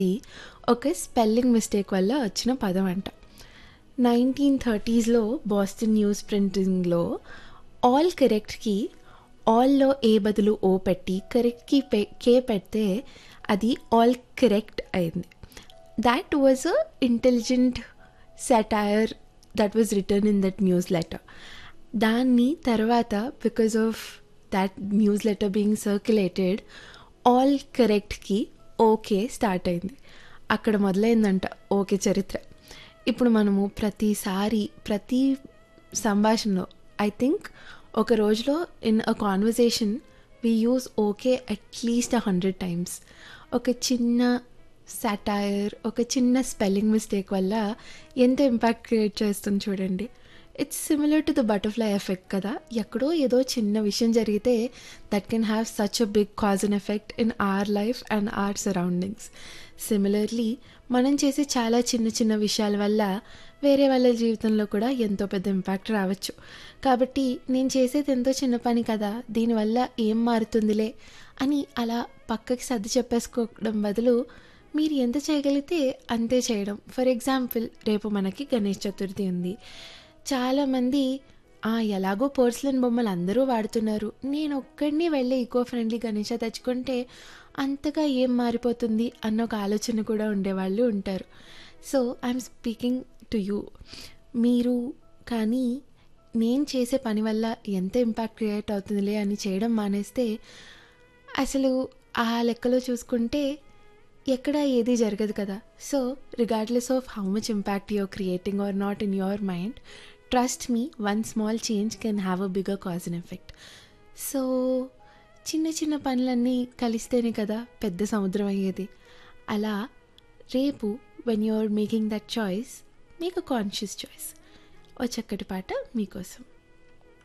ఇది ఒక spelling mistake వల్ల వచ్చిన పదం అంట నైన్టీన్ థర్టీస్లో బాస్టన్ న్యూస్ ప్రింటింగ్లో ఆల్ కరెక్ట్కి ఆల్లో ఏ బదులు ఓ పెట్టి కరెక్ట్కి పె కే పెడితే అది ఆల్ కరెక్ట్ అయింది that was a intelligent satire that was written in that newsletter దాన్ని తర్వాత because of that newsletter being circulated all కరెక్ట్కి ఓకే స్టార్ట్ అయింది అక్కడ మొదలైందంట ఓకే చరిత్ర ఇప్పుడు మనము ప్రతిసారి ప్రతి సంభాషణలో ఐ థింక్ ఒక రోజులో in a conversation we use okay at least a hundred times ఒక చిన్న సాటైర్ ఒక చిన్న స్పెల్లింగ్ మిస్టేక్ వల్ల ఎంత ఇంపాక్ట్ క్రియేట్ చేస్తుంది చూడండి it's similar to the butterfly effect కదా ఎక్కడో ఏదో చిన్న విషయం జరిగితే that can have such a big cause and effect in our life and our surroundings similarly మనం చేసే చాలా చిన్న చిన్న విషయాల వల్ల వేరే వాళ్ళ జీవితంలో కూడా ఎంతో పెద్ద ఇంపాక్ట్ రావచ్చు కాబట్టి నేను చేసేది ఎంతో చిన్న పని కదా దీనివల్ల ఏం మారుతుందిలే అని అలా పక్కకి సర్ది చెప్పేసుకోవడం బదులు మీరు ఎంత చేయగలిగితే అంతే చేయడం ఫర్ ఎగ్జాంపుల్ రేపు మనకి గణేష్ చతుర్థి ఉంది చాలామంది ఎలాగో పోర్స్లన్ బొమ్మలు అందరూ వాడుతున్నారు నేను ఒక్కడిని వెళ్ళి ఈకో ఫ్రెండ్లీ గణేష తెచ్చుకుంటే అంతగా ఏం మారిపోతుంది అన్న ఒక ఆలోచన కూడా ఉండేవాళ్ళు ఉంటారు so I'm speaking to you మీరు కానీ నేను చేసే పని వల్ల ఎంత ఇంపాక్ట్ క్రియేట్ అవుతుందిలే అని చేయడం మానేస్తే అసలు ఆ లెక్కలో చూసుకుంటే ఎక్కడ ఏది జరగదు కదా so regardless of how much impact your creating or not in your mind trust me one small change can have a bigger cause and effect so చిన్న చిన్న పనులన్నీ కలిస్తేనే కదా పెద్ద సముద్రం అయ్యేది అలా రేపు when you are making that choice make a conscious choice ఓ చక్కటి పాట మీకోసం